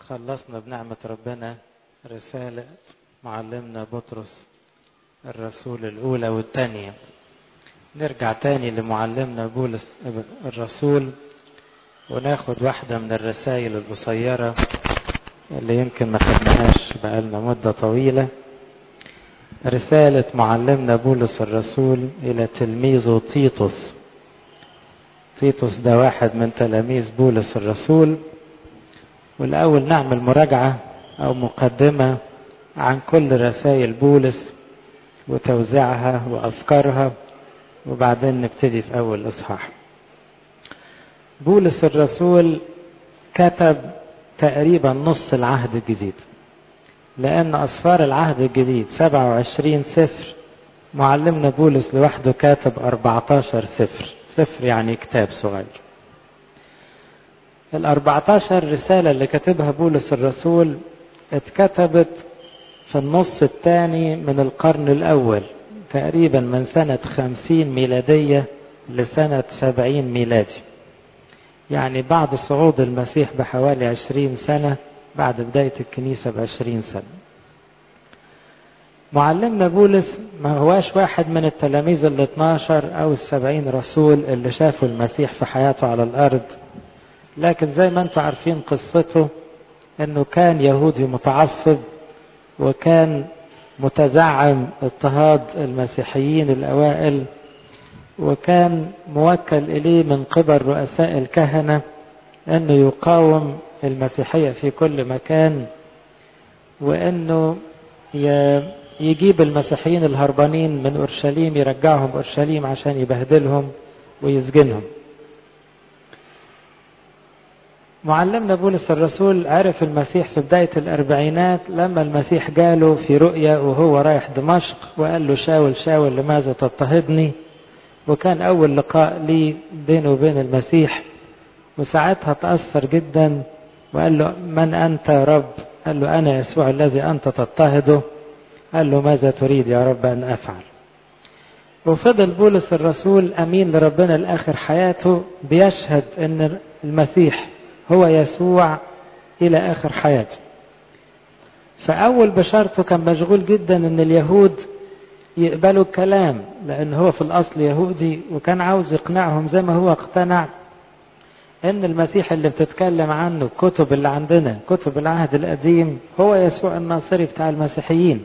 خلصنا بنعمة ربنا رسالة معلمنا بطرس الرسول الأولى والثانية نرجع تاني لمعلمنا بولس الرسول وناخد واحدة من الرسائل القصيرة اللي يمكن ما خدناهاش بقالنا مدة طويلة رسالة معلمنا بولس الرسول إلى تلميذه تيتوس تيتوس ده واحد من تلاميذ بولس الرسول والأول نعمل مراجعة أو مقدمة عن كل رسائل بولس وتوزيعها وأفكارها وبعدين نبتدي في أول إصحاح بولس الرسول كتب تقريبا نص العهد الجديد لأن أسفار العهد الجديد 27 سفر معلمنا بولس لوحده كاتب 14 سفر سفر يعني كتاب صغير ال 14 رسالة اللي كتبها بولس الرسول اتكتبت في النص الثاني من القرن الأول تقريبا من سنة 50 ميلادية لسنة 70 ميلادي يعني بعد صعود المسيح بحوالي 20 سنة بعد بداية الكنيسة بعشرين سنة معلمنا بولس ما هواش واحد من التلاميذ ال 12 أو السبعين رسول اللي شافوا المسيح في حياته على الأرض لكن زي ما انتم عارفين قصته انه كان يهودي متعصب وكان متزعم اضطهاد المسيحيين الأوائل وكان موكل إليه من قبل رؤساء الكهنة أنه يقاوم المسيحية في كل مكان وأنه يجيب المسيحيين الهربانين من أورشليم يرجعهم أورشليم عشان يبهدلهم ويسجنهم معلمنا بولس الرسول عرف المسيح في بداية الأربعينات لما المسيح جاله في رؤيا وهو رايح دمشق وقال له شاول شاول لماذا تضطهدني وكان أول لقاء لي بينه وبين المسيح وساعتها تأثر جدا وقال له من أنت يا رب قال له أنا يسوع الذي أنت تضطهده قال له ماذا تريد يا رب أن أفعل وفضل بولس الرسول أمين لربنا لآخر حياته بيشهد أن المسيح هو يسوع إلى آخر حياته فأول بشارته كان مشغول جدا أن اليهود يقبلوا الكلام لأن هو في الأصل يهودي وكان عاوز يقنعهم زي ما هو اقتنع ان المسيح اللي بتتكلم عنه الكتب اللي عندنا كتب العهد القديم هو يسوع الناصري بتاع المسيحيين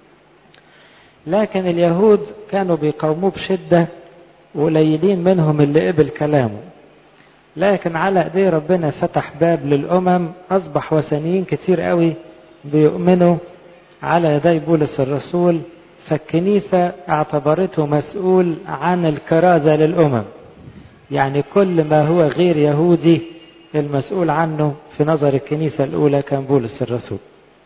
لكن اليهود كانوا بيقاوموه بشدة وقليلين منهم اللي قبل كلامه لكن على ايديه ربنا فتح باب للأمم أصبح وثنيين كتير قوي بيؤمنوا على يدي بولس الرسول فالكنيسة اعتبرته مسؤول عن الكرازة للأمم يعني كل ما هو غير يهودي المسؤول عنه في نظر الكنيسة الأولى كان بولس الرسول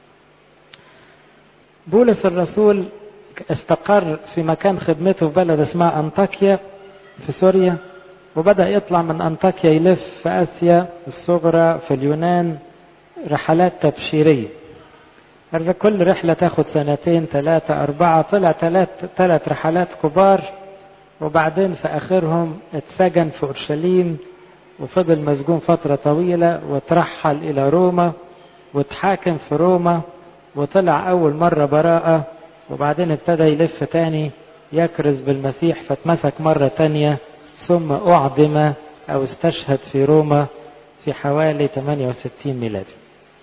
بولس الرسول استقر في مكان خدمته في بلد اسمها أنطاكيا في سوريا وبدأ يطلع من أنطاكيا يلف في آسيا الصغرى في اليونان رحلات تبشيرية كل رحلة تاخد سنتين ثلاثة أربعة طلع ثلاث ثلاث رحلات كبار وبعدين في آخرهم اتسجن في أورشليم وفضل مسجون فترة طويلة وترحل إلى روما وتحاكم في روما وطلع أول مرة براءة وبعدين ابتدى يلف تاني يكرز بالمسيح فاتمسك مرة تانية ثم أعدم أو استشهد في روما في حوالي 68 ميلادي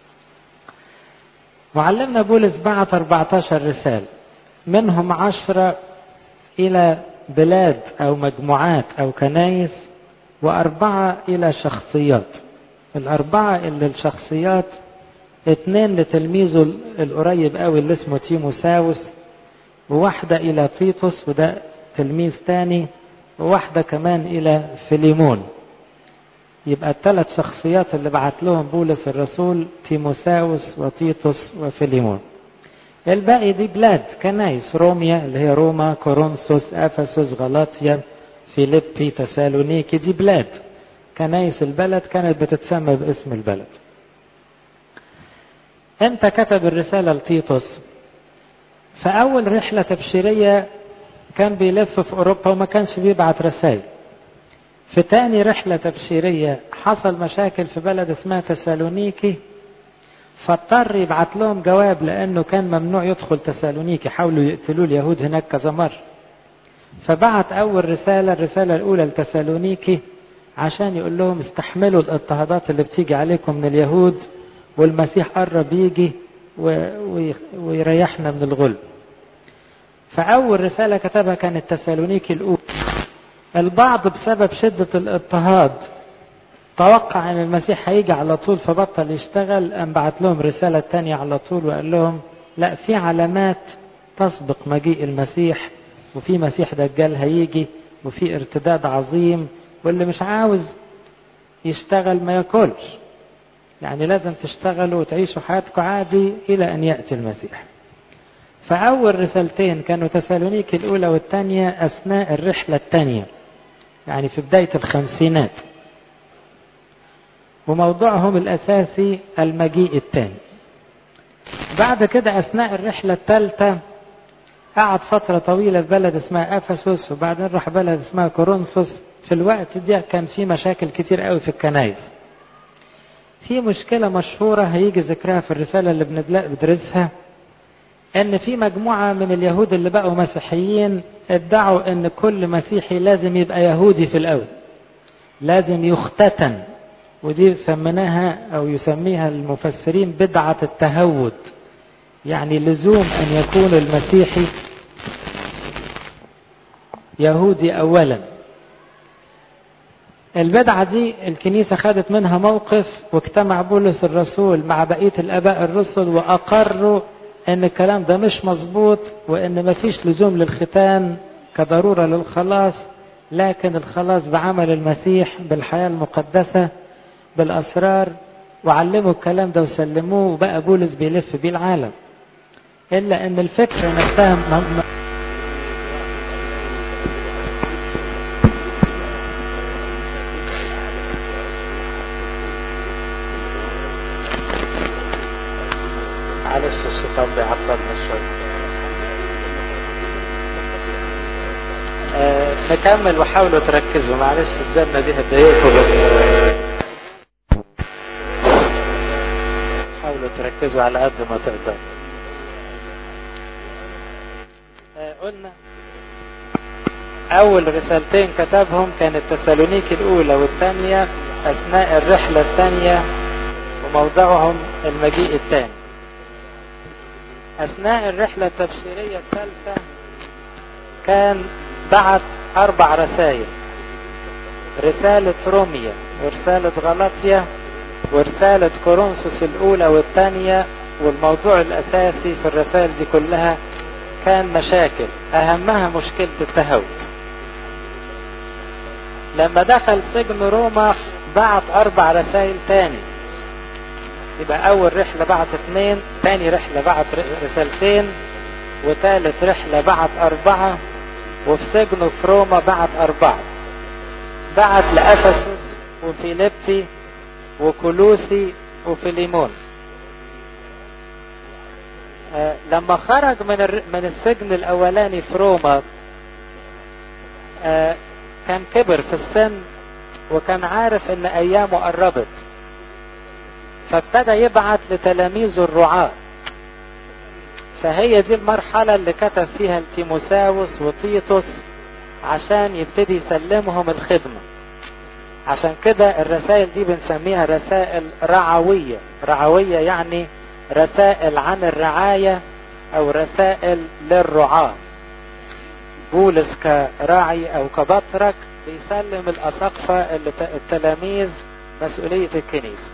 معلمنا بولس بعت 14 رسالة منهم عشرة إلى بلاد أو مجموعات أو كنايس وأربعة إلى شخصيات الأربعة اللي الشخصيات اثنين لتلميذه القريب قوي اللي اسمه تيموساوس وواحدة إلى تيتوس وده تلميذ تاني وواحدة كمان إلى فيليمون يبقى الثلاث شخصيات اللي بعت لهم بولس الرسول تيموساوس وتيتوس وفيليمون الباقي دي بلاد كنايس روميا اللي هي روما كورنثوس افسس غلاطيا فيليبي تسالونيكي دي بلاد كنايس البلد كانت بتتسمى باسم البلد انت كتب الرساله لتيتوس فاول رحله تبشيريه كان بيلف في اوروبا وما كانش بيبعت رسائل في تاني رحله تبشيريه حصل مشاكل في بلد اسمها تسالونيكي فاضطر يبعت لهم جواب لأنه كان ممنوع يدخل تسالونيكي حاولوا يقتلوا اليهود هناك كذا مرة فبعت أول رسالة الرسالة الأولى لتسالونيكي عشان يقول لهم استحملوا الاضطهادات اللي بتيجي عليكم من اليهود والمسيح قرب يجي ويريحنا من الغلب فأول رسالة كتبها كانت تسالونيكي الأولى البعض بسبب شدة الاضطهاد توقع ان المسيح هيجي على طول فبطل يشتغل قام بعت لهم رسالة تانية على طول وقال لهم لا في علامات تسبق مجيء المسيح وفي مسيح دجال هيجي وفي ارتداد عظيم واللي مش عاوز يشتغل ما ياكلش يعني لازم تشتغلوا وتعيشوا حياتكم عادي إلى أن يأتي المسيح فأول رسالتين كانوا تسالونيك الأولى والثانية أثناء الرحلة الثانية يعني في بداية الخمسينات وموضوعهم الأساسي المجيء الثاني بعد كده أثناء الرحلة الثالثة قعد فترة طويلة في بلد اسمها أفسس وبعدين راح بلد اسمها كورنثوس في الوقت ده كان في مشاكل كتير قوي في الكنائس في مشكلة مشهورة هيجي ذكرها في الرسالة اللي بندرسها ان في مجموعة من اليهود اللي بقوا مسيحيين ادعوا ان كل مسيحي لازم يبقى يهودي في الاول لازم يختتن ودي سميناها او يسميها المفسرين بدعة التهود يعني لزوم ان يكون المسيحي يهودي اولا البدعة دي الكنيسة خدت منها موقف واجتمع بولس الرسول مع بقية الاباء الرسل واقروا ان الكلام ده مش مظبوط وان مفيش لزوم للختان كضرورة للخلاص لكن الخلاص بعمل المسيح بالحياة المقدسة بالأسرار وعلموا الكلام ده وسلموه وبقى بولس بيلف بيه العالم إلا أن الفكرة نفسها م... معلش الشيطان بيعطلنا شوية آه نكمل وحاولوا تركزوا معلش الزنة دي هتضايقكم بس حاولوا تركزوا على قد ما تقدروا آه قلنا أول رسالتين كتبهم كانت تسالونيك الأولى والثانية أثناء الرحلة الثانية وموضعهم المجيء الثاني أثناء الرحلة التبشيرية الثالثة كان بعت أربع رسائل رسالة روميا ورسالة غلطية ورسالة كورنثوس الأولى والثانية والموضوع الأساسي في الرسائل دي كلها كان مشاكل أهمها مشكلة التهود لما دخل سجن روما بعت أربع رسائل تاني يبقى أول رحلة بعت اثنين تاني رحلة بعت رسالتين وثالث رحلة بعت أربعة وفي سجنه في روما بعت أربعة بعت لأفسس وفيليبي وكلوسي وفيليمون آه لما خرج من من السجن الأولاني في روما آه كان كبر في السن وكان عارف ان ايامه قربت فابتدى يبعت لتلاميذه الرعاة فهي دي المرحلة اللي كتب فيها التيموساوس وتيتوس عشان يبتدي يسلمهم الخدمة عشان كده الرسائل دي بنسميها رسائل رعوية رعوية يعني رسائل عن الرعاية او رسائل للرعاة بولس كراعي او كبطرك بيسلم الاساقفة اللي التلاميذ مسؤولية الكنيسة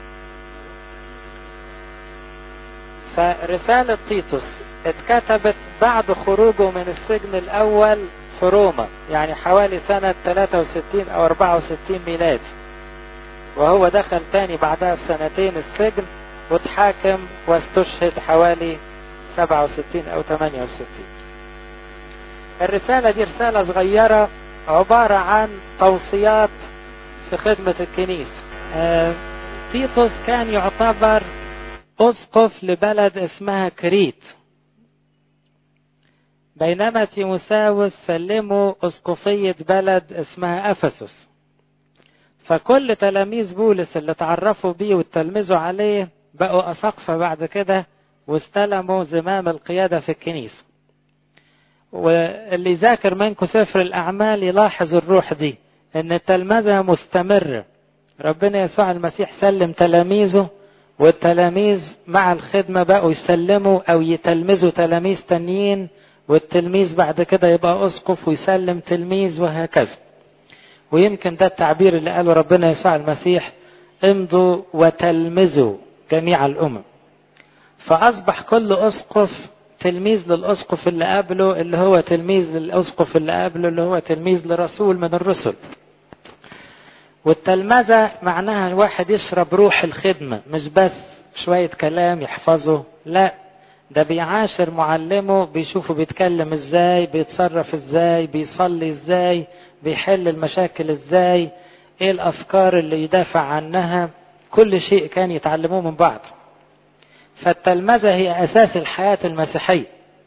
فرسالة تيتوس اتكتبت بعد خروجه من السجن الاول في روما يعني حوالي سنة 63 او 64 ميلادي وهو دخل تاني بعدها بسنتين السجن واتحاكم واستشهد حوالي 67 او 68 الرسالة دي رسالة صغيرة عبارة عن توصيات في خدمة الكنيسة آه تيتوس كان يعتبر أسقف لبلد اسمها كريت بينما تيموساوس سلموا أسقفية بلد اسمها أفسس فكل تلاميذ بولس اللي تعرفوا بيه وتلمذوا عليه بقوا أساقفة بعد كده واستلموا زمام القيادة في الكنيسة واللي يذاكر منكم سفر الأعمال يلاحظ الروح دي إن التلمذة مستمرة ربنا يسوع المسيح سلم تلاميذه والتلاميذ مع الخدمة بقوا يسلموا أو يتلمذوا تلاميذ تانيين والتلميذ بعد كده يبقى أسقف ويسلم تلميذ وهكذا ويمكن ده التعبير اللي قاله ربنا يسوع المسيح امضوا وتلمذوا جميع الأمم فأصبح كل أسقف تلميذ للأسقف اللي قبله اللي هو تلميذ للأسقف اللي قبله اللي هو تلميذ لرسول من الرسل والتلمذة معناها الواحد يشرب روح الخدمة مش بس شوية كلام يحفظه لا ده بيعاشر معلمه بيشوفه بيتكلم ازاي بيتصرف ازاي بيصلي ازاي بيحل المشاكل ازاي ايه الافكار اللي يدافع عنها كل شيء كان يتعلموه من بعض فالتلمذة هي اساس الحياة المسيحية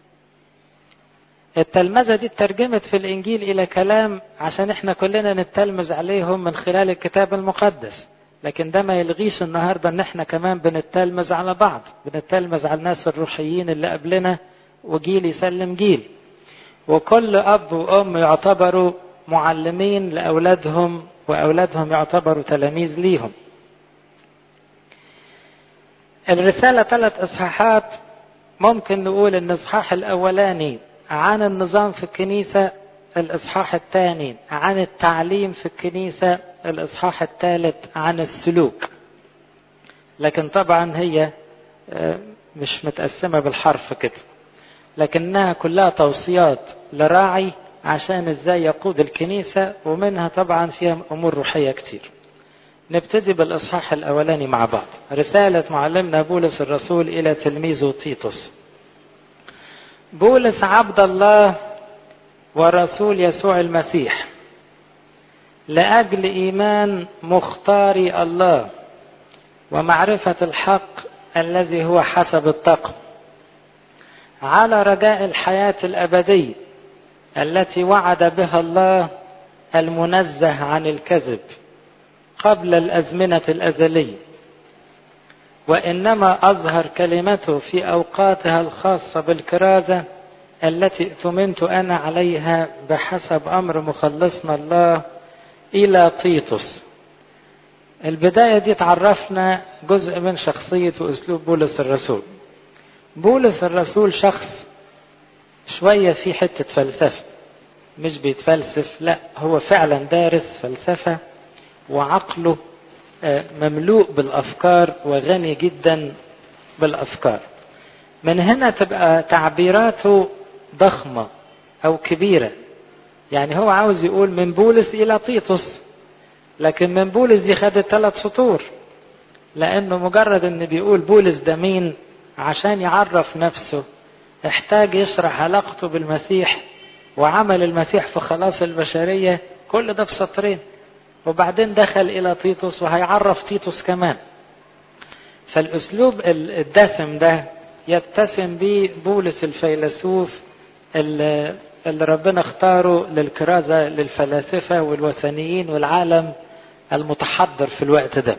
التلمذة دي اترجمت في الانجيل الى كلام عشان احنا كلنا نتلمذ عليهم من خلال الكتاب المقدس لكن ده ما يلغيش النهاردة ان احنا كمان بنتلمذ على بعض بنتلمذ على الناس الروحيين اللي قبلنا وجيل يسلم جيل وكل اب وام يعتبروا معلمين لاولادهم واولادهم يعتبروا تلاميذ ليهم الرسالة ثلاث اصحاحات ممكن نقول ان الاصحاح الاولاني عن النظام في الكنيسة الاصحاح الثاني عن التعليم في الكنيسة الاصحاح الثالث عن السلوك لكن طبعا هي مش متقسمة بالحرف كده لكنها كلها توصيات لراعي عشان ازاي يقود الكنيسة ومنها طبعا فيها امور روحية كتير نبتدي بالاصحاح الاولاني مع بعض رسالة معلمنا بولس الرسول الى تلميذه تيتوس بولس عبد الله ورسول يسوع المسيح لاجل ايمان مختاري الله ومعرفة الحق الذي هو حسب التقوى على رجاء الحياة الأبدية التي وعد بها الله المنزه عن الكذب قبل الأزمنة الأزلية وإنما أظهر كلمته في أوقاتها الخاصة بالكرازة التي ائتمنت أنا عليها بحسب أمر مخلصنا الله إلى طيطس البداية دي تعرفنا جزء من شخصية وأسلوب بولس الرسول بولس الرسول شخص شوية في حتة فلسفة مش بيتفلسف لا هو فعلا دارس فلسفة وعقله مملوء بالأفكار وغني جدا بالأفكار من هنا تبقى تعبيراته ضخمة أو كبيرة يعني هو عاوز يقول من بولس إلى طيطس لكن من بولس دي خدت ثلاث سطور لأنه مجرد أن بيقول بولس ده مين عشان يعرف نفسه احتاج يشرح علاقته بالمسيح وعمل المسيح في خلاص البشرية كل ده بسطرين وبعدين دخل إلى تيتوس وهيعرف تيتوس كمان فالأسلوب الدسم ده يتسم به بولس الفيلسوف اللي ربنا اختاره للكرازة للفلاسفة والوثنيين والعالم المتحضر في الوقت ده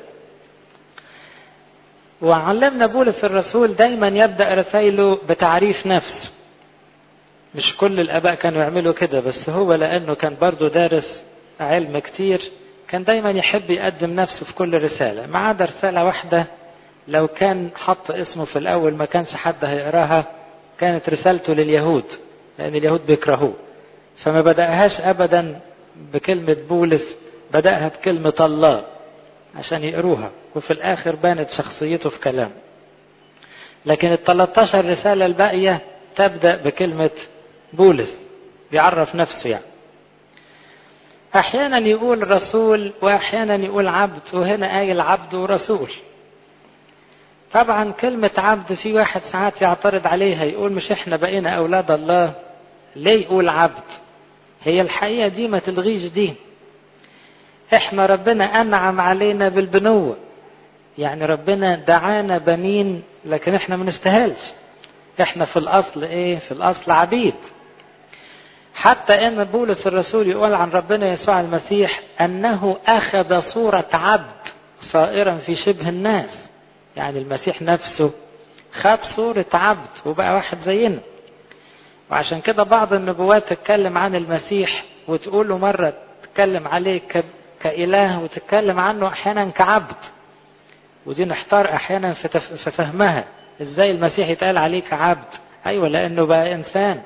وعلمنا بولس الرسول دايما يبدأ رسائله بتعريف نفسه مش كل الآباء كانوا يعملوا كده بس هو لأنه كان برضه دارس علم كتير كان دايما يحب يقدم نفسه في كل رسالة ما عدا رسالة واحدة لو كان حط اسمه في الأول ما كانش حد هيقراها كانت رسالته لليهود لأن اليهود بيكرهوه فما بدأهاش أبدا بكلمة بولس بدأها بكلمة الله عشان يقروها وفي الآخر بانت شخصيته في كلام لكن ال 13 رسالة الباقية تبدأ بكلمة بولس بيعرف نفسه يعني أحيانا يقول رسول وأحيانا يقول عبد وهنا قايل عبد ورسول طبعا كلمة عبد في واحد ساعات يعترض عليها يقول مش احنا بقينا أولاد الله ليه يقول عبد هي الحقيقة دي ما تلغيش دي احنا ربنا أنعم علينا بالبنوة يعني ربنا دعانا بنين لكن احنا ما نستاهلش احنا في الأصل ايه في الأصل عبيد حتى ان بولس الرسول يقول عن ربنا يسوع المسيح انه اخذ صورة عبد صائرا في شبه الناس يعني المسيح نفسه خد صورة عبد وبقى واحد زينا وعشان كده بعض النبوات تتكلم عن المسيح وتقول له مرة تتكلم عليه كإله وتتكلم عنه أحيانا كعبد ودي نحتار أحيانا في فهمها إزاي المسيح يتقال عليه كعبد أيوة لأنه بقى إنسان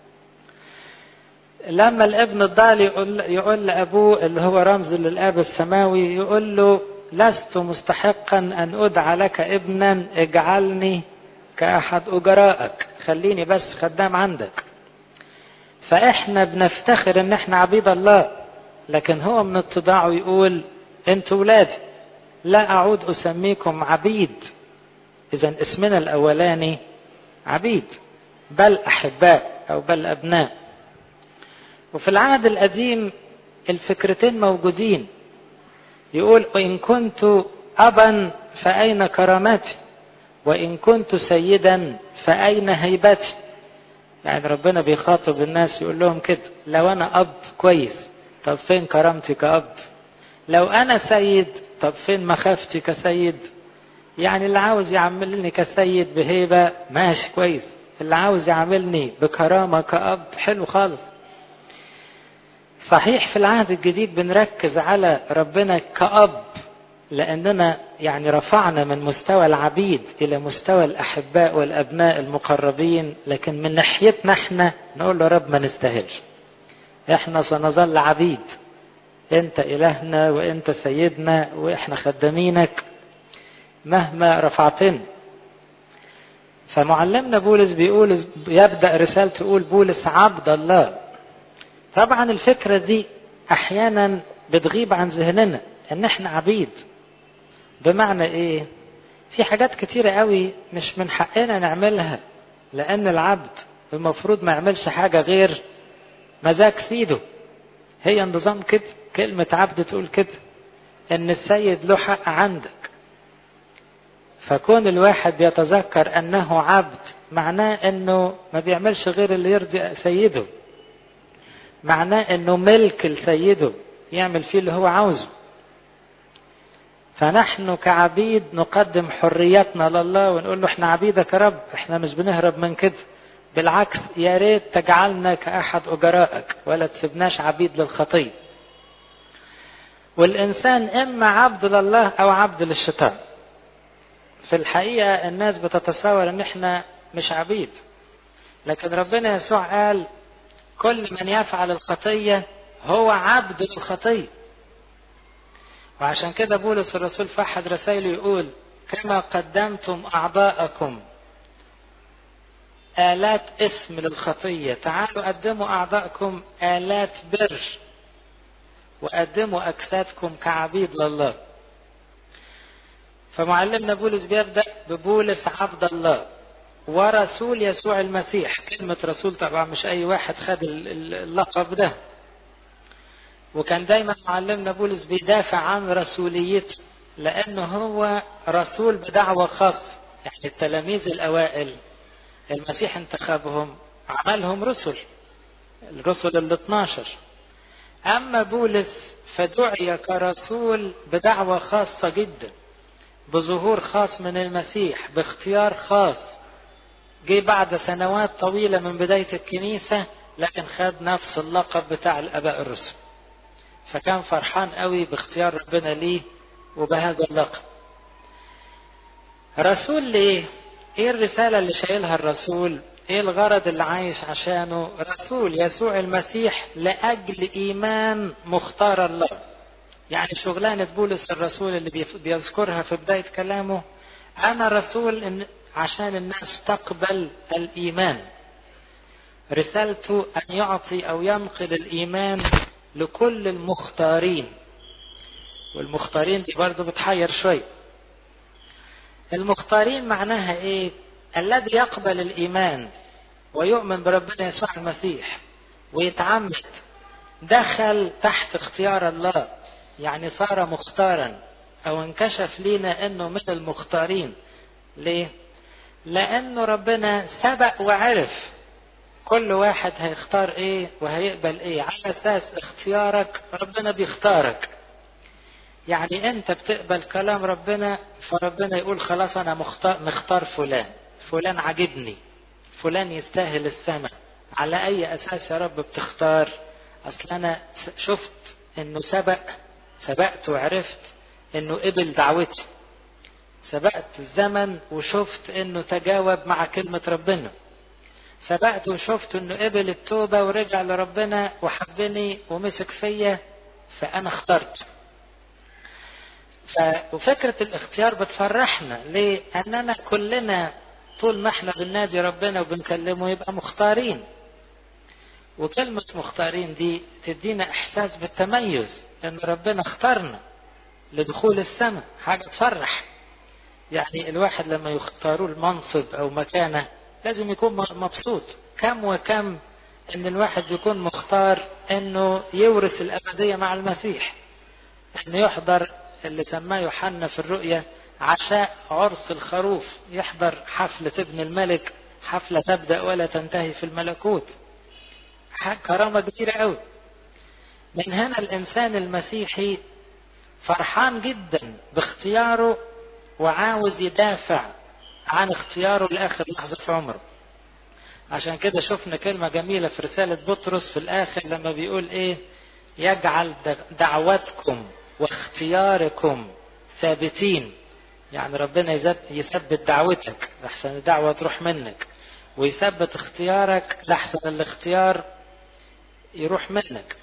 لما الابن الضال يقول, يقول لأبوه اللي هو رمز للآب السماوي يقول له لست مستحقا أن أدعى لك ابنا اجعلني كأحد أجرائك خليني بس خدام عندك فإحنا بنفتخر إن إحنا عبيد الله لكن هو من اتضاعه يقول أنتوا ولادي لا أعود أسميكم عبيد إذا اسمنا الأولاني عبيد بل أحباء أو بل أبناء وفي العهد القديم الفكرتين موجودين يقول وإن كنت أبا فأين كرامتي وإن كنت سيدا فأين هيبتي يعني ربنا بيخاطب الناس يقول لهم كده لو أنا أب كويس طب فين كرامتي كأب لو أنا سيد طب فين مخافتي كسيد يعني اللي عاوز يعملني كسيد بهيبة ماشي كويس اللي عاوز يعملني بكرامة كأب حلو خالص صحيح في العهد الجديد بنركز على ربنا كأب لأننا يعني رفعنا من مستوى العبيد إلى مستوى الأحباء والأبناء المقربين لكن من ناحيتنا احنا نقول له رب ما نستاهلش احنا سنظل عبيد انت إلهنا وانت سيدنا واحنا خدامينك مهما رفعتنا فمعلمنا بولس بيقول يبدأ رسالته يقول بولس عبد الله طبعا الفكرة دي أحيانا بتغيب عن ذهننا إن إحنا عبيد بمعنى إيه؟ في حاجات كتيرة قوي مش من حقنا نعملها لأن العبد المفروض ما يعملش حاجة غير مزاج سيده هي النظام كده كلمة عبد تقول كده إن السيد له حق عندك فكون الواحد يتذكر أنه عبد معناه أنه ما بيعملش غير اللي يرضي سيده معناه أنه ملك لسيده يعمل فيه اللي هو عاوزه فنحن كعبيد نقدم حريتنا لله ونقول له احنا عبيدك يا رب احنا مش بنهرب من كده بالعكس يا ريت تجعلنا كأحد أجرائك ولا تسيبناش عبيد للخطية والإنسان إما عبد لله أو عبد للشيطان في الحقيقة الناس بتتصور ان احنا مش عبيد لكن ربنا يسوع قال كل من يفعل الخطية هو عبد للخطية وعشان كده بولس الرسول في أحد رسائله يقول كما قدمتم أعضاءكم آلات اسم للخطية تعالوا قدموا أعضاءكم آلات بر وقدموا أجسادكم كعبيد لله فمعلمنا بولس بيبدأ ببولس عبد الله ورسول يسوع المسيح كلمة رسول طبعا مش أي واحد خد اللقب ده وكان دايما معلمنا بولس بيدافع عن رسوليته لأنه هو رسول بدعوة خاصة يعني التلاميذ الأوائل المسيح انتخبهم عملهم رسل الرسل ال 12 أما بولس فدعي كرسول بدعوة خاصة جدا بظهور خاص من المسيح باختيار خاص جه بعد سنوات طويلة من بداية الكنيسة لكن خد نفس اللقب بتاع الآباء الرسل فكان فرحان قوي باختيار ربنا ليه وبهذا اللقب رسول ليه ايه الرسالة اللي شايلها الرسول ايه الغرض اللي عايش عشانه رسول يسوع المسيح لأجل إيمان مختار الله يعني شغلانة بولس الرسول اللي بيذكرها في بداية كلامه أنا رسول إن عشان الناس تقبل الإيمان رسالته أن يعطي أو ينقل الإيمان لكل المختارين والمختارين دي برضه بتحير شوية المختارين معناها إيه الذي يقبل الإيمان ويؤمن بربنا يسوع المسيح ويتعمد دخل تحت اختيار الله يعني صار مختارا او انكشف لينا انه من المختارين ليه لانه ربنا سبق وعرف كل واحد هيختار ايه وهيقبل ايه على اساس اختيارك ربنا بيختارك يعني انت بتقبل كلام ربنا فربنا يقول خلاص انا مختار, مختار فلان فلان عجبني فلان يستاهل السماء على اي اساس يا رب بتختار اصل انا شفت انه سبق سبقت وعرفت انه قبل دعوتي سبقت الزمن وشفت انه تجاوب مع كلمة ربنا سبقت وشفت انه قبل التوبة ورجع لربنا وحبني ومسك فيا فانا اخترت ف... وفكرة الاختيار بتفرحنا ليه؟ اننا كلنا طول ما احنا بننادي ربنا وبنكلمه يبقى مختارين وكلمة مختارين دي تدينا احساس بالتميز ان ربنا اختارنا لدخول السماء حاجة تفرح يعني الواحد لما يختاروا المنصب او مكانه لازم يكون مبسوط كم وكم ان الواحد يكون مختار انه يورث الابدية مع المسيح انه يحضر اللي سماه يوحنا في الرؤية عشاء عرس الخروف يحضر حفلة ابن الملك حفلة تبدأ ولا تنتهي في الملكوت كرامة كبيرة قوي من هنا الإنسان المسيحي فرحان جدا باختياره وعاوز يدافع عن اختياره لآخر لحظة في عمره عشان كده شفنا كلمة جميلة في رسالة بطرس في الآخر لما بيقول إيه يجعل دعوتكم واختياركم ثابتين يعني ربنا يثبت دعوتك لحسن الدعوة تروح منك ويثبت اختيارك لحسن الاختيار يروح منك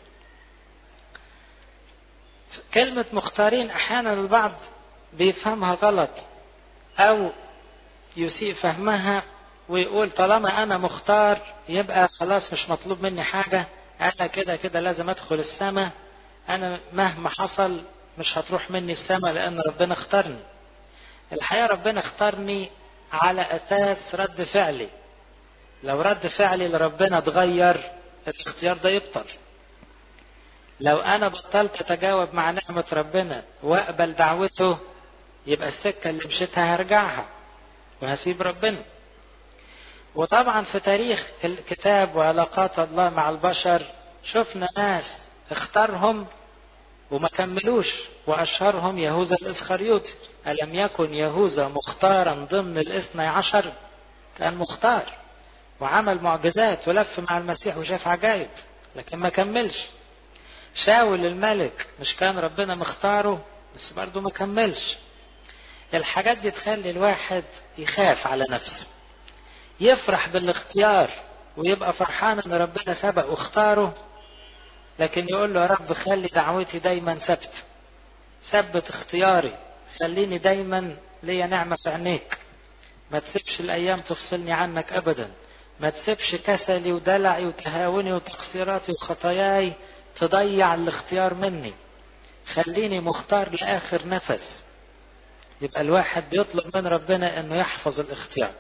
كلمة مختارين أحيانا البعض بيفهمها غلط أو يسيء فهمها ويقول طالما أنا مختار يبقى خلاص مش مطلوب مني حاجة أنا كده كده لازم أدخل السماء أنا مهما حصل مش هتروح مني السماء لأن ربنا اختارني الحقيقة ربنا اختارني على أساس رد فعلي لو رد فعلي لربنا اتغير الاختيار ده يبطل لو أنا بطلت أتجاوب مع نعمة ربنا وأقبل دعوته يبقى السكة اللي مشيتها هرجعها وهسيب ربنا وطبعا في تاريخ الكتاب وعلاقات الله مع البشر شفنا ناس اختارهم وما كملوش وأشهرهم يهوذا الإسخريوطي ألم يكن يهوذا مختارا ضمن الاثني عشر كان مختار وعمل معجزات ولف مع المسيح وشاف عجائب لكن ما كملش شاول الملك مش كان ربنا مختاره بس برضه ما كملش الحاجات دي تخلي الواحد يخاف على نفسه يفرح بالاختيار ويبقى فرحان ان ربنا سبق واختاره لكن يقول له يا رب خلي دعوتي دايما ثابته ثبت اختياري خليني دايما ليا نعمه في عينيك ما تسيبش الايام تفصلني عنك ابدا ما تسيبش كسلي ودلعي وتهاوني وتقصيراتي وخطاياي تضيع الاختيار مني خليني مختار لاخر نفس يبقى الواحد بيطلب من ربنا انه يحفظ الاختيار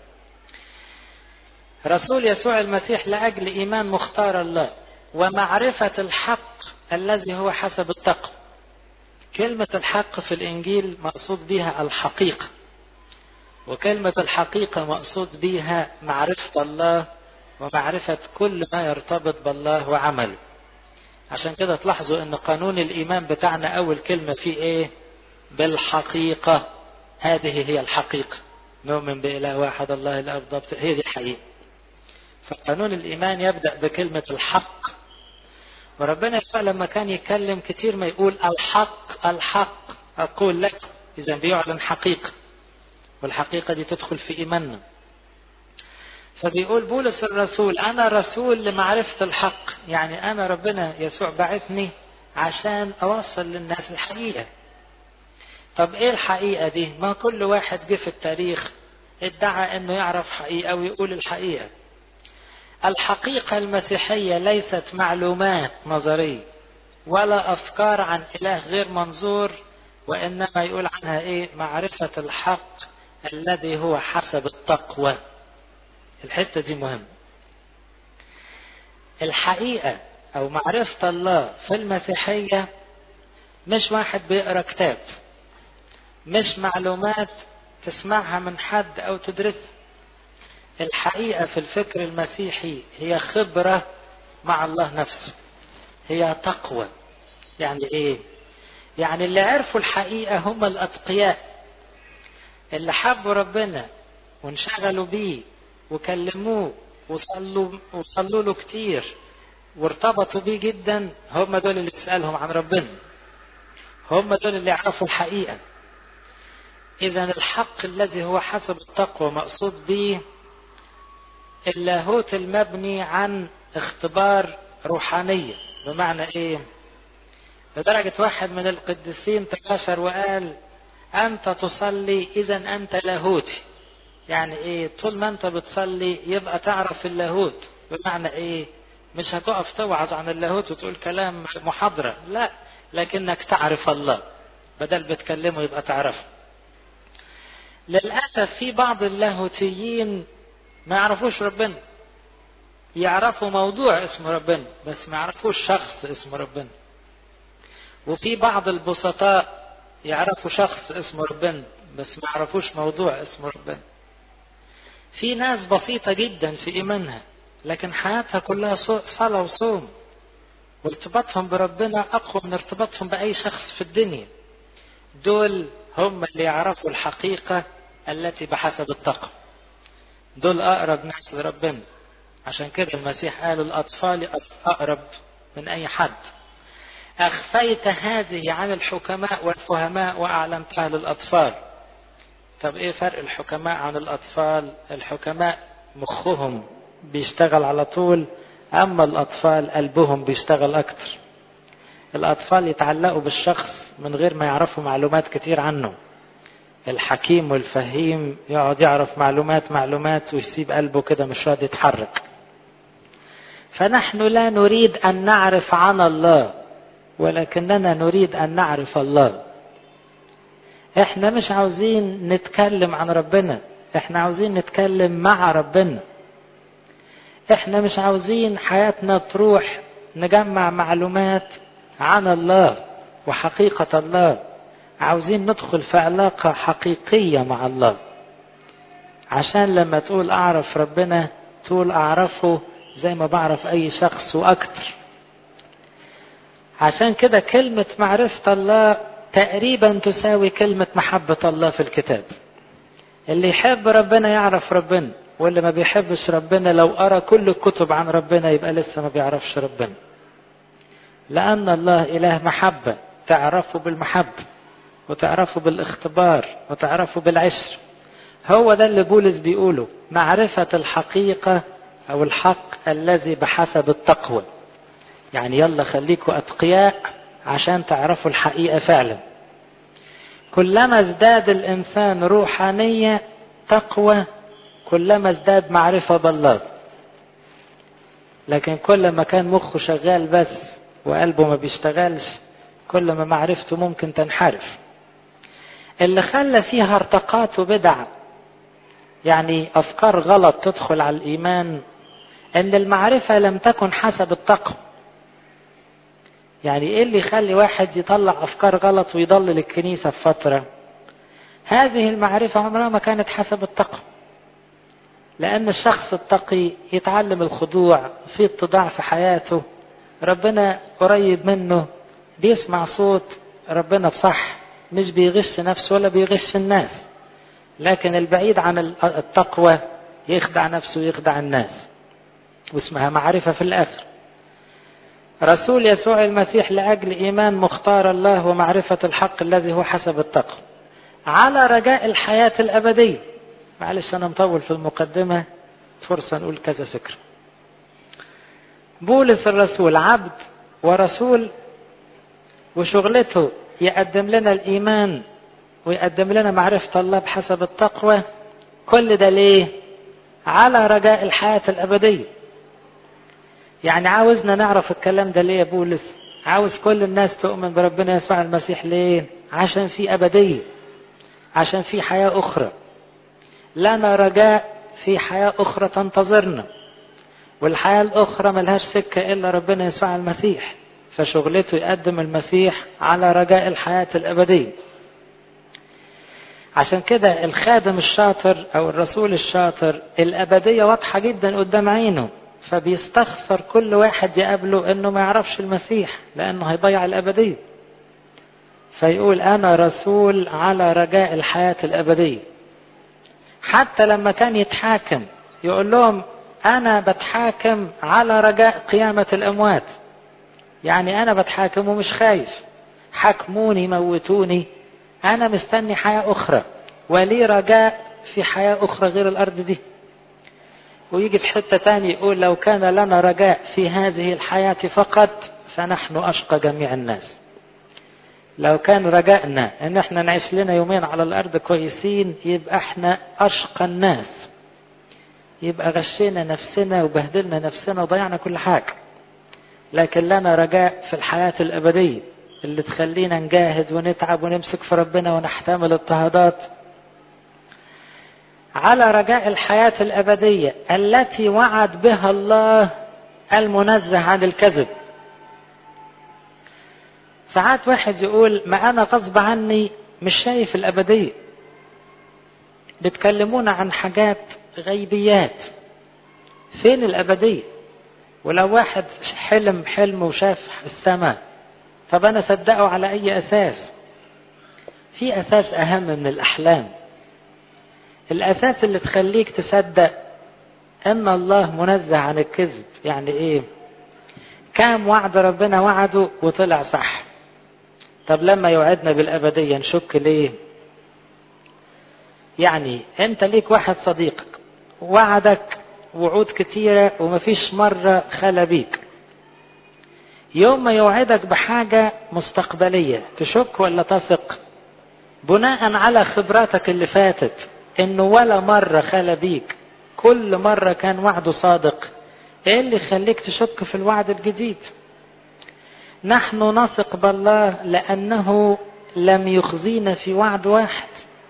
رسول يسوع المسيح لاجل ايمان مختار الله ومعرفة الحق الذي هو حسب التقوى كلمة الحق في الإنجيل مقصود بها الحقيقة وكلمة الحقيقة مقصود بها معرفة الله ومعرفة كل ما يرتبط بالله وعمله عشان كده تلاحظوا ان قانون الايمان بتاعنا اول كلمة فيه ايه بالحقيقة هذه هي الحقيقة نؤمن بإله واحد الله الأب ضبط هي دي الحقيقة فقانون الإيمان يبدأ بكلمة الحق وربنا يسوع لما كان يتكلم كتير ما يقول الحق الحق أقول لك إذا بيعلن حقيقة والحقيقة دي تدخل في إيماننا فبيقول بولس الرسول أنا رسول لمعرفة الحق يعني أنا ربنا يسوع بعثني عشان أوصل للناس الحقيقة طب إيه الحقيقة دي ما كل واحد جه في التاريخ ادعى أنه يعرف حقيقة ويقول الحقيقة الحقيقة المسيحية ليست معلومات نظرية ولا أفكار عن إله غير منظور وإنما يقول عنها إيه معرفة الحق الذي هو حسب التقوى الحتة دي مهمة الحقيقة أو معرفة الله في المسيحية مش واحد بيقرأ كتاب مش معلومات تسمعها من حد أو تدرسها الحقيقة في الفكر المسيحي هي خبرة مع الله نفسه هي تقوى يعني ايه يعني اللي عرفوا الحقيقة هم الأتقياء اللي حبوا ربنا وانشغلوا بيه وكلموه وصلوا وصلوا له كتير وارتبطوا بيه جدا هم دول اللي تسألهم عن ربنا هم دول اللي يعرفوا الحقيقة إذا الحق الذي هو حسب التقوى مقصود به اللاهوت المبني عن اختبار روحانية بمعنى إيه؟ لدرجة واحد من القديسين تكسر وقال أنت تصلي إذا أنت لاهوتي يعني إيه طول ما أنت بتصلي يبقى تعرف اللاهوت بمعنى إيه مش هتقف توعظ عن اللاهوت وتقول كلام محاضرة لا لكنك تعرف الله بدل بتكلمه يبقى تعرفه للأسف في بعض اللاهوتيين ما يعرفوش ربنا يعرفوا موضوع اسمه ربنا بس ما يعرفوش شخص اسمه ربنا وفي بعض البسطاء يعرفوا شخص اسمه ربنا بس ما يعرفوش موضوع اسمه ربنا في ناس بسيطة جدا في إيمانها لكن حياتها كلها صلاة وصوم وارتباطهم بربنا أقوى من ارتباطهم بأي شخص في الدنيا دول هم اللي يعرفوا الحقيقة التي بحسب التقوى دول أقرب ناس لربنا عشان كده المسيح قال الأطفال أقرب من أي حد أخفيت هذه عن الحكماء والفهماء وأعلمتها للأطفال طب إيه فرق الحكماء عن الأطفال الحكماء مخهم بيشتغل على طول أما الأطفال قلبهم بيشتغل أكتر الأطفال يتعلقوا بالشخص من غير ما يعرفوا معلومات كتير عنه الحكيم والفهيم يقعد يعرف معلومات معلومات ويسيب قلبه كده مش راضي يتحرك فنحن لا نريد أن نعرف عن الله ولكننا نريد أن نعرف الله احنا مش عاوزين نتكلم عن ربنا احنا عاوزين نتكلم مع ربنا احنا مش عاوزين حياتنا تروح نجمع معلومات عن الله وحقيقة الله عاوزين ندخل في علاقة حقيقية مع الله عشان لما تقول أعرف ربنا تقول أعرفه زي ما بعرف أي شخص وأكتر عشان كده كلمة معرفة الله تقريبا تساوي كلمة محبة الله في الكتاب اللي يحب ربنا يعرف ربنا واللي ما بيحبش ربنا لو قرأ كل الكتب عن ربنا يبقى لسه ما بيعرفش ربنا لأن الله إله محبة تعرفه بالمحبة وتعرفه بالاختبار وتعرفه بالعشر هو ده اللي بولس بيقوله معرفة الحقيقة أو الحق الذي بحسب التقوى يعني يلا خليكوا أتقياء عشان تعرفوا الحقيقة فعلا كلما ازداد الإنسان روحانية تقوى كلما ازداد معرفة بالله لكن كل ما كان مخه شغال بس وقلبه ما بيشتغلش كل ما معرفته ممكن تنحرف اللي خلى فيها ارتقات وبدع يعني أفكار غلط تدخل على الإيمان أن المعرفة لم تكن حسب التقوى يعني إيه اللي يخلي واحد يطلع أفكار غلط ويضلل الكنيسة في فترة هذه المعرفة عمرها ما كانت حسب التقوى لأن الشخص التقي يتعلم الخضوع في اتضاع في حياته ربنا قريب منه بيسمع صوت ربنا بصح مش بيغش نفسه ولا بيغش الناس لكن البعيد عن التقوى يخدع نفسه ويخدع الناس واسمها معرفة في الآخر رسول يسوع المسيح لأجل إيمان مختار الله ومعرفة الحق الذي هو حسب التقوى على رجاء الحياة الأبدية معلش أنا مطول في المقدمة فرصة نقول كذا فكرة بولس الرسول عبد ورسول وشغلته يقدم لنا الإيمان ويقدم لنا معرفة الله بحسب التقوى كل ده ليه على رجاء الحياة الأبدية يعني عاوزنا نعرف الكلام ده ليه يا بولس عاوز كل الناس تؤمن بربنا يسوع المسيح ليه عشان في أبدية عشان في حياة أخرى لنا رجاء في حياة أخرى تنتظرنا والحياة الأخرى ملهاش سكة إلا ربنا يسوع المسيح فشغلته يقدم المسيح على رجاء الحياة الأبدية عشان كده الخادم الشاطر أو الرسول الشاطر الأبدية واضحة جدا قدام عينه فبيستخسر كل واحد يقابله انه ما يعرفش المسيح لانه هيضيع الابديه فيقول أنا رسول على رجاء الحياة الأبدية حتى لما كان يتحاكم يقول لهم أنا بتحاكم على رجاء قيامة الأموات يعني أنا بتحاكم ومش خايف حكموني موتوني أنا مستني حياة أخرى ولي رجاء في حياة أخرى غير الأرض دي ويجي في حتة تاني يقول لو كان لنا رجاء في هذه الحياة فقط فنحن أشقى جميع الناس لو كان رجائنا ان احنا نعيش لنا يومين على الارض كويسين يبقى احنا اشقى الناس يبقى غشينا نفسنا وبهدلنا نفسنا وضيعنا كل حاجة لكن لنا رجاء في الحياة الأبدية اللي تخلينا نجاهد ونتعب ونمسك في ربنا ونحتمل اضطهادات على رجاء الحياة الأبدية التي وعد بها الله المنزه عن الكذب ساعات واحد يقول ما أنا غصب عني مش شايف الأبدية بتكلمونا عن حاجات غيبيات فين الأبدية ولو واحد حلم حلم وشاف السماء طب أنا صدقه على أي أساس في أساس أهم من الأحلام الأساس اللي تخليك تصدق أن الله منزه عن الكذب يعني إيه كام وعد ربنا وعده وطلع صح طب لما يوعدنا بالأبدية نشك ليه يعني أنت ليك واحد صديقك وعدك وعود كتيرة ومفيش مرة خلى بيك يوم ما يوعدك بحاجة مستقبلية تشك ولا تثق بناء على خبراتك اللي فاتت انه ولا مرة خلى بيك كل مرة كان وعده صادق ايه اللي يخليك تشك في الوعد الجديد نحن نثق بالله لانه لم يخزينا في وعد واحد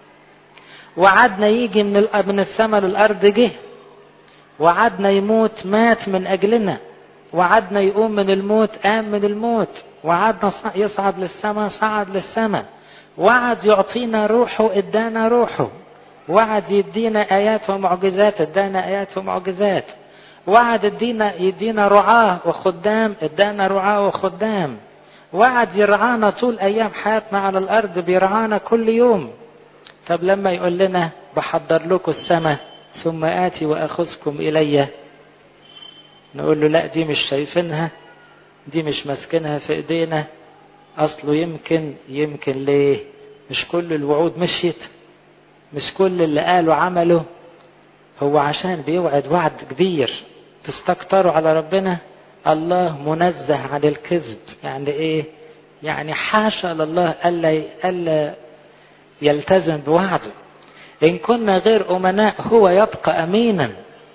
وعدنا يجي من من السماء للارض جه وعدنا يموت مات من اجلنا وعدنا يقوم من الموت قام من الموت وعدنا يصعد للسماء صعد للسماء وعد يعطينا روحه ادانا روحه وعد يدينا ايات ومعجزات ادانا ايات ومعجزات وعد يدينا يدينا رعاه وخدام ادانا رعاه وخدام وعد يرعانا طول ايام حياتنا على الارض بيرعانا كل يوم طب لما يقول لنا بحضر لكم السماء ثم اتي واخذكم الي نقول له لا دي مش شايفينها دي مش ماسكينها في ايدينا اصله يمكن يمكن ليه مش كل الوعود مشيت مش كل اللي قاله عمله هو عشان بيوعد وعد كبير تستكتروا على ربنا الله منزه عن الكذب يعني ايه يعني حاشا لله الا الا يلتزم بوعده ان كنا غير امناء هو يبقى امينا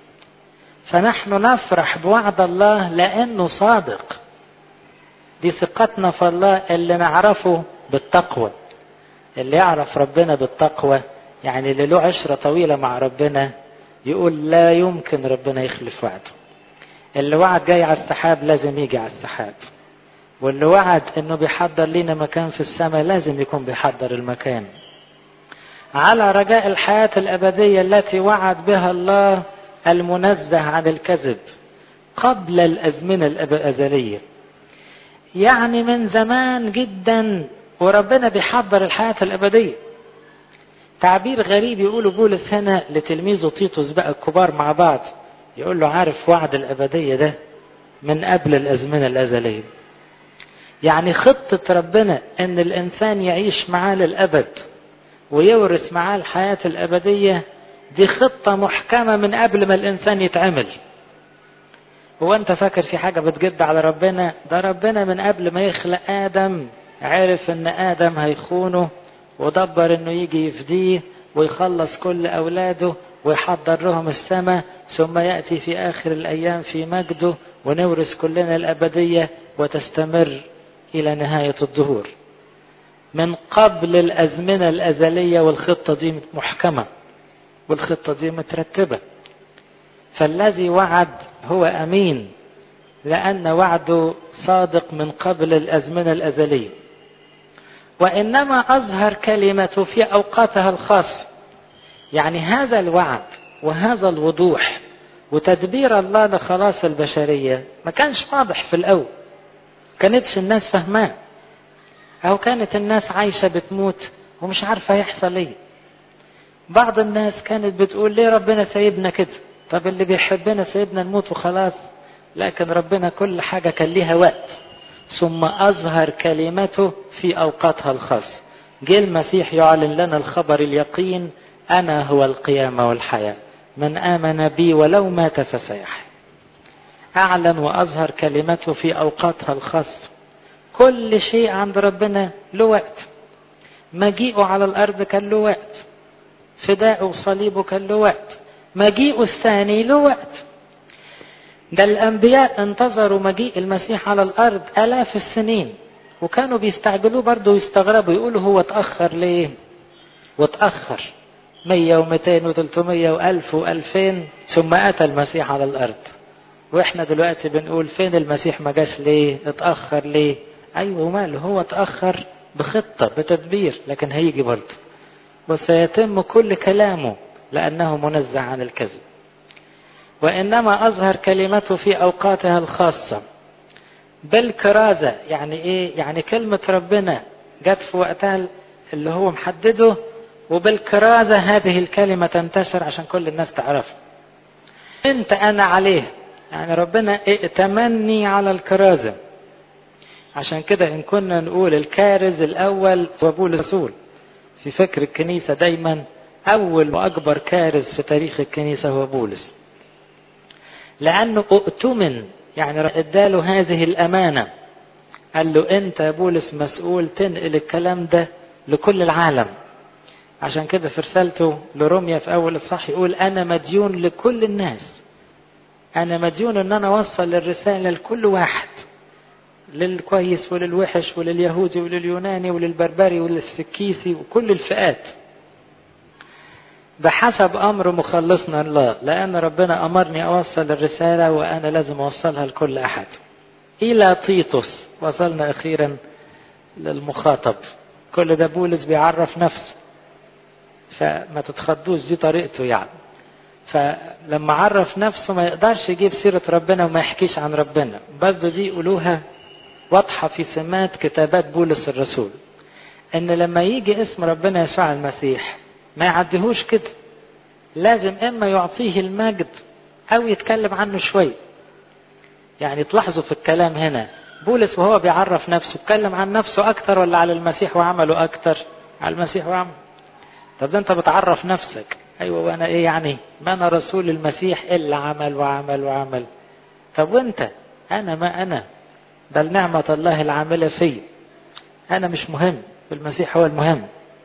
فنحن نفرح بوعد الله لانه صادق دي ثقتنا في الله اللي نعرفه بالتقوى اللي يعرف ربنا بالتقوى يعني اللي له عشرة طويلة مع ربنا يقول لا يمكن ربنا يخلف وعده اللي وعد جاي على السحاب لازم يجي على السحاب واللي وعد انه بيحضر لنا مكان في السماء لازم يكون بيحضر المكان على رجاء الحياة الأبدية التي وعد بها الله المنزه عن الكذب قبل الأزمنة الأزلية يعني من زمان جدا وربنا بيحضر الحياة الأبدية تعبير غريب يقوله بولس هنا لتلميذه تيتوس بقى الكبار مع بعض يقول له عارف وعد الأبدية ده من قبل الأزمنة الأزلية يعني خطة ربنا ان الانسان يعيش معاه للأبد ويورث معاه الحياة الأبدية دي خطة محكمة من قبل ما الإنسان يتعمل هو أنت فاكر في حاجة بتجد على ربنا ده ربنا من قبل ما يخلق آدم عرف إن آدم هيخونه ودبر إنه يجي يفديه ويخلص كل أولاده ويحضر لهم السماء ثم يأتي في آخر الأيام في مجده ونورث كلنا الأبدية وتستمر إلى نهاية الظهور من قبل الأزمنة الأزلية والخطة دي محكمة والخطة دي مترتبة فالذي وعد هو أمين لأن وعده صادق من قبل الأزمنة الأزلية وإنما أظهر كلمته في أوقاتها الخاصة يعني هذا الوعد وهذا الوضوح وتدبير الله لخلاص البشرية ما كانش واضح في الأول كانتش الناس فهماه أو كانت الناس عايشة بتموت ومش عارفة يحصل ايه بعض الناس كانت بتقول ليه ربنا سايبنا كده طب اللي بيحبنا سايبنا نموت وخلاص لكن ربنا كل حاجة كان ليها وقت ثم أظهر كلمته في أوقاتها الخاصة جه المسيح يعلن لنا الخبر اليقين أنا هو القيامة والحياة من آمن بي ولو مات فسيحيا أعلن وأظهر كلمته في أوقاتها الخاصة كل شيء عند ربنا له وقت مجيئه على الأرض كان له وقت فداءه وصليبه كان له وقت مجيئه الثاني له وقت ده الأنبياء انتظروا مجيء المسيح على الأرض آلاف السنين وكانوا بيستعجلوه برضه ويستغربوا يقولوا هو اتأخر ليه؟ واتأخر مية ومئتين وتلتمية وألف وألفين ثم أتى المسيح على الأرض وإحنا دلوقتي بنقول فين المسيح ما جاش ليه؟ اتأخر ليه؟ أيوه ماله هو اتأخر بخطة بتدبير لكن هيجي برضه وسيتم كل كلامه لأنه منزه عن الكذب وإنما أظهر كلمته في أوقاتها الخاصة بالكرازة يعني إيه؟ يعني كلمة ربنا جت في وقتها اللي هو محدده وبالكرازة هذه الكلمة تنتشر عشان كل الناس تعرفها انت انا عليه يعني ربنا ائتمني على الكرازة عشان كده ان كنا نقول الكارز الاول هو بولس الرسول في فكر الكنيسة دايما اول واكبر كارز في تاريخ الكنيسة هو بولس لانه اؤتمن يعني اداله هذه الامانة قال له انت يا بولس مسؤول تنقل الكلام ده لكل العالم عشان كده في رسالته لروميا في اول الصح يقول انا مديون لكل الناس انا مديون ان انا اوصل الرساله لكل واحد للكويس وللوحش ولليهودي ولليوناني وللبربري وللسكيثي وكل الفئات بحسب امر مخلصنا الله لان ربنا امرني اوصل الرساله وانا لازم اوصلها لكل احد الى تيتوس وصلنا اخيرا للمخاطب كل ده بولس بيعرف نفسه فما تتخضوش دي طريقته يعني فلما عرف نفسه ما يقدرش يجيب سيرة ربنا وما يحكيش عن ربنا برضه دي يقولوها واضحة في سمات كتابات بولس الرسول ان لما يجي اسم ربنا يسوع المسيح ما يعديهوش كده لازم اما يعطيه المجد او يتكلم عنه شوية يعني تلاحظوا في الكلام هنا بولس وهو بيعرف نفسه اتكلم عن نفسه اكتر ولا على المسيح وعمله اكتر على المسيح وعمله طب ده انت بتعرف نفسك ايوه وانا ايه يعني ما انا رسول المسيح الا عمل وعمل وعمل طب وانت انا ما انا بل نعمة الله العاملة في انا مش مهم المسيح هو المهم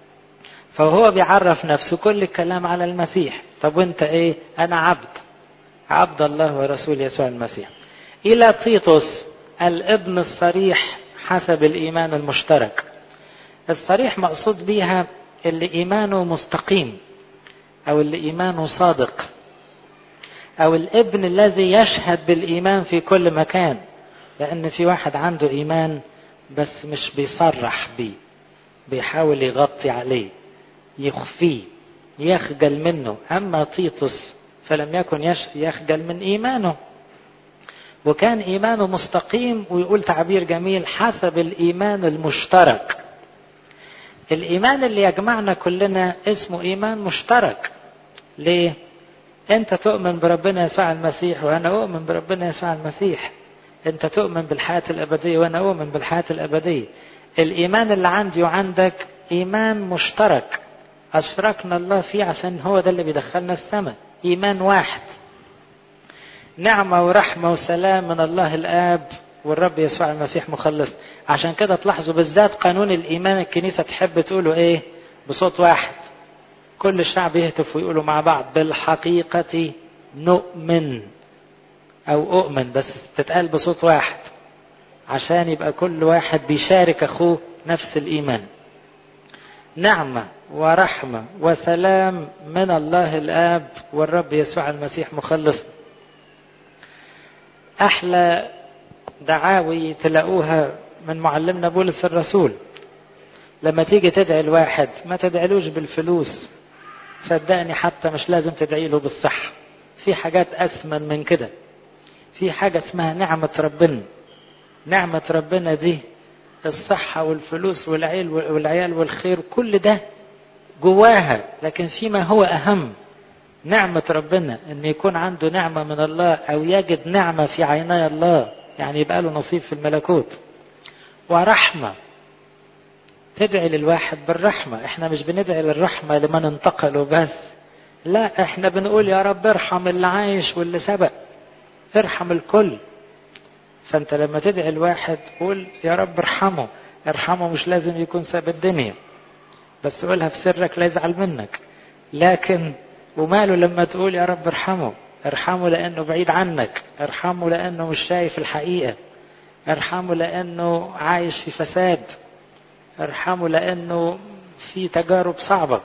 فهو بيعرف نفسه كل الكلام على المسيح طب وانت ايه انا عبد عبد الله ورسول يسوع المسيح الى تيتوس الابن الصريح حسب الايمان المشترك الصريح مقصود بيها اللي ايمانه مستقيم او اللي ايمانه صادق او الابن الذي يشهد بالايمان في كل مكان لان في واحد عنده ايمان بس مش بيصرح بيه بيحاول يغطي عليه يخفيه يخجل منه اما تيتوس فلم يكن يخجل من ايمانه وكان ايمانه مستقيم ويقول تعبير جميل حسب الايمان المشترك الايمان اللي يجمعنا كلنا اسمه ايمان مشترك ليه انت تؤمن بربنا يسوع المسيح وانا اؤمن بربنا يسوع المسيح انت تؤمن بالحياه الابديه وانا اؤمن بالحياه الابديه الايمان اللي عندي وعندك ايمان مشترك اشركنا الله فيه عشان هو ده اللي بيدخلنا السماء ايمان واحد نعمه ورحمه وسلام من الله الاب والرب يسوع المسيح مخلص عشان كده تلاحظوا بالذات قانون الايمان الكنيسه تحب تقولوا ايه بصوت واحد كل الشعب يهتف ويقولوا مع بعض بالحقيقه نؤمن او اؤمن بس تتقال بصوت واحد عشان يبقى كل واحد بيشارك اخوه نفس الايمان نعمه ورحمه وسلام من الله الاب والرب يسوع المسيح مخلص احلى دعاوي تلاقوها من معلمنا بولس الرسول لما تيجي تدعي الواحد ما تدعيلوش بالفلوس صدقني حتى مش لازم تدعي له بالصحة في حاجات أثمن من كده في حاجة اسمها نعمة ربنا نعمة ربنا دي الصحة والفلوس والعيل والعيال والخير كل ده جواها لكن فيما هو أهم نعمة ربنا أن يكون عنده نعمة من الله أو يجد نعمة في عيني الله يعني يبقى له نصيب في الملكوت ورحمة تدعي للواحد بالرحمة احنا مش بندعي للرحمة لمن انتقلوا بس لا احنا بنقول يا رب ارحم اللي عايش واللي سبق ارحم الكل فانت لما تدعي الواحد قول يا رب ارحمه ارحمه مش لازم يكون ساب الدنيا بس قولها في سرك لا يزعل منك لكن وماله لما تقول يا رب ارحمه ارحمه لانه بعيد عنك ارحمه لانه مش شايف الحقيقة ارحمه لانه عايش في فساد ارحمه لانه في تجارب صعبة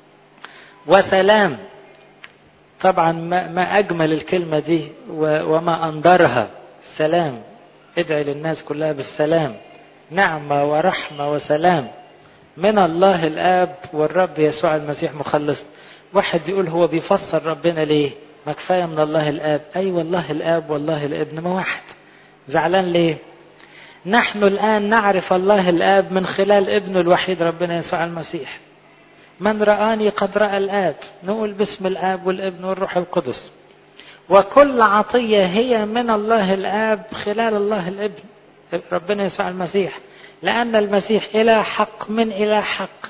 وسلام طبعا ما, ما اجمل الكلمة دي وما انظرها سلام ادعي للناس كلها بالسلام نعمة ورحمة وسلام من الله الاب والرب يسوع المسيح مخلص واحد يقول هو بيفسر ربنا ليه ما كفايه من الله الاب اي أيوة والله الاب والله الابن ما واحد زعلان ليه نحن الان نعرف الله الاب من خلال ابنه الوحيد ربنا يسوع المسيح من رآني قد رأى الآب نقول باسم الآب والابن والروح القدس وكل عطية هي من الله الآب خلال الله الابن ربنا يسوع المسيح لأن المسيح إله حق من إله حق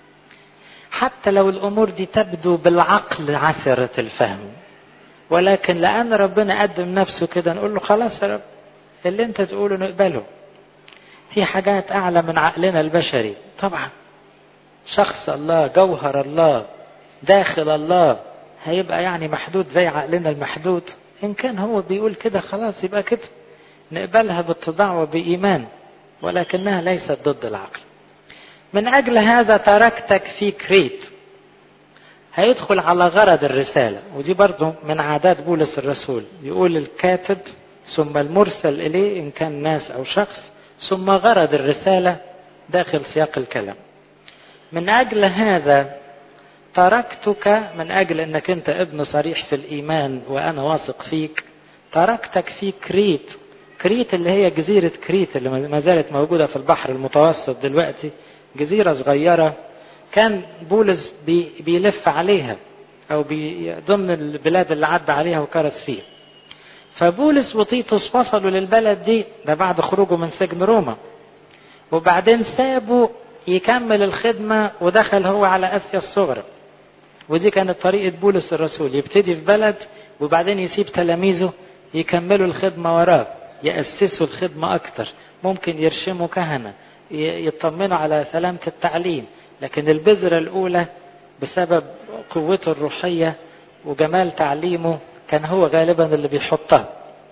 حتى لو الأمور دي تبدو بالعقل عثرة الفهم ولكن لأن ربنا قدم نفسه كده نقول له خلاص يا رب اللي انت تقوله نقبله في حاجات أعلى من عقلنا البشري طبعا شخص الله جوهر الله داخل الله هيبقى يعني محدود زي عقلنا المحدود إن كان هو بيقول كده خلاص يبقى كده نقبلها باتضاع وبإيمان ولكنها ليست ضد العقل من أجل هذا تركتك في كريت هيدخل على غرض الرسالة ودي برضو من عادات بولس الرسول يقول الكاتب ثم المرسل إليه إن كان ناس أو شخص ثم غرض الرسالة داخل سياق الكلام من أجل هذا تركتك من أجل أنك أنت ابن صريح في الإيمان وأنا واثق فيك تركتك في كريت كريت اللي هي جزيرة كريت اللي ما زالت موجودة في البحر المتوسط دلوقتي جزيرة صغيرة كان بولس بي بيلف عليها أو بي ضمن البلاد اللي عدى عليها وكرس فيها فبولس وتيتوس وصلوا للبلد دي ده بعد خروجه من سجن روما وبعدين سابوا يكمل الخدمة ودخل هو على آسيا الصغرى ودي كانت طريقة بولس الرسول يبتدي في بلد وبعدين يسيب تلاميذه يكملوا الخدمة وراه يأسسوا الخدمة أكتر ممكن يرشموا كهنة يطمنوا على سلامة التعليم لكن البذرة الأولى بسبب قوته الروحية وجمال تعليمه كان هو غالبا اللي بيحطها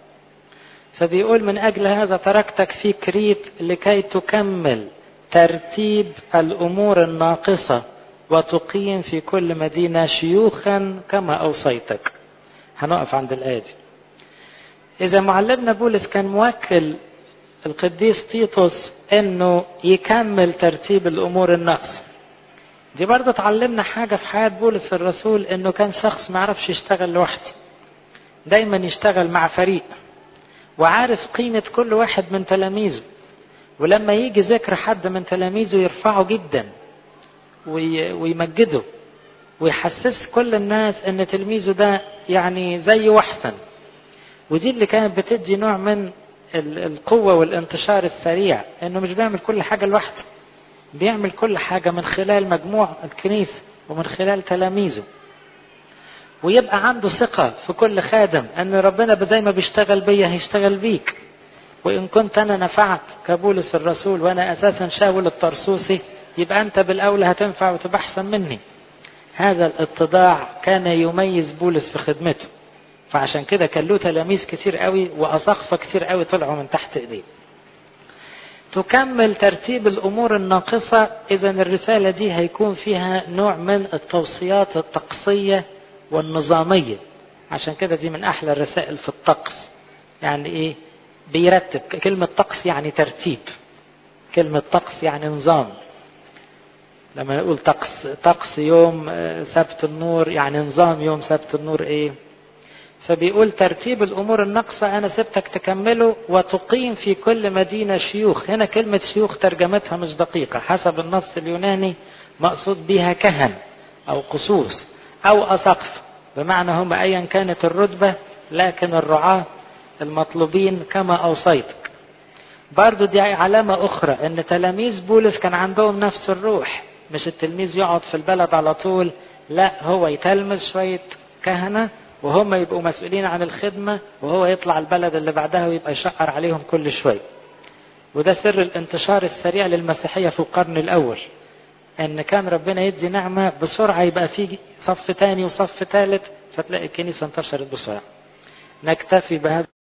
فبيقول من أجل هذا تركتك في كريت لكي تكمل ترتيب الأمور الناقصة وتقيم في كل مدينة شيوخا كما أوصيتك هنقف عند الآية دي إذا معلمنا بولس كان موكل القديس تيتوس إنه يكمل ترتيب الأمور الناقصة دي برضه اتعلمنا حاجة في حياة بولس الرسول إنه كان شخص ما يعرفش يشتغل لوحده دايما يشتغل مع فريق وعارف قيمة كل واحد من تلاميذه ولما يجي ذكر حد من تلاميذه يرفعه جدا ويمجده ويحسس كل الناس ان تلميذه ده يعني زيه واحسن ودي اللي كانت بتدي نوع من القوة والانتشار السريع انه مش بيعمل كل حاجة لوحده بيعمل كل حاجة من خلال مجموع الكنيسة ومن خلال تلاميذه ويبقى عنده ثقة في كل خادم ان ربنا زي ما بيشتغل بيا هيشتغل بيك وإن كنت أنا نفعت كبولس الرسول وأنا أساسا شاول الطرسوسي يبقى أنت بالأولى هتنفع وتبقى أحسن مني هذا الاتضاع كان يميز بولس في خدمته فعشان كده كان له تلاميذ كتير قوي وأساقفة كتير قوي طلعوا من تحت إيديه تكمل ترتيب الأمور الناقصة إذا الرسالة دي هيكون فيها نوع من التوصيات الطقسية والنظامية عشان كده دي من أحلى الرسائل في الطقس يعني إيه بيرتب كلمة طقس يعني ترتيب كلمة طقس يعني نظام لما نقول طقس طقس يوم سبت النور يعني نظام يوم سبت النور ايه فبيقول ترتيب الأمور الناقصة أنا سبتك تكمله وتقيم في كل مدينة شيوخ هنا كلمة شيوخ ترجمتها مش دقيقة حسب النص اليوناني مقصود بها كهن أو قصوص أو أسقف بمعنى هم أيا كانت الرتبة لكن الرعاة المطلوبين كما أوصيتك برضو دي علامة أخرى أن تلاميذ بولس كان عندهم نفس الروح مش التلميذ يقعد في البلد على طول لا هو يتلمذ شوية كهنة وهم يبقوا مسؤولين عن الخدمة وهو يطلع البلد اللي بعدها ويبقى يشقر عليهم كل شوية وده سر الانتشار السريع للمسيحية في القرن الأول ان كان ربنا يدي نعمة بسرعة يبقى في صف تاني وصف ثالث فتلاقي الكنيسة انتشرت بسرعة نكتفي بهذا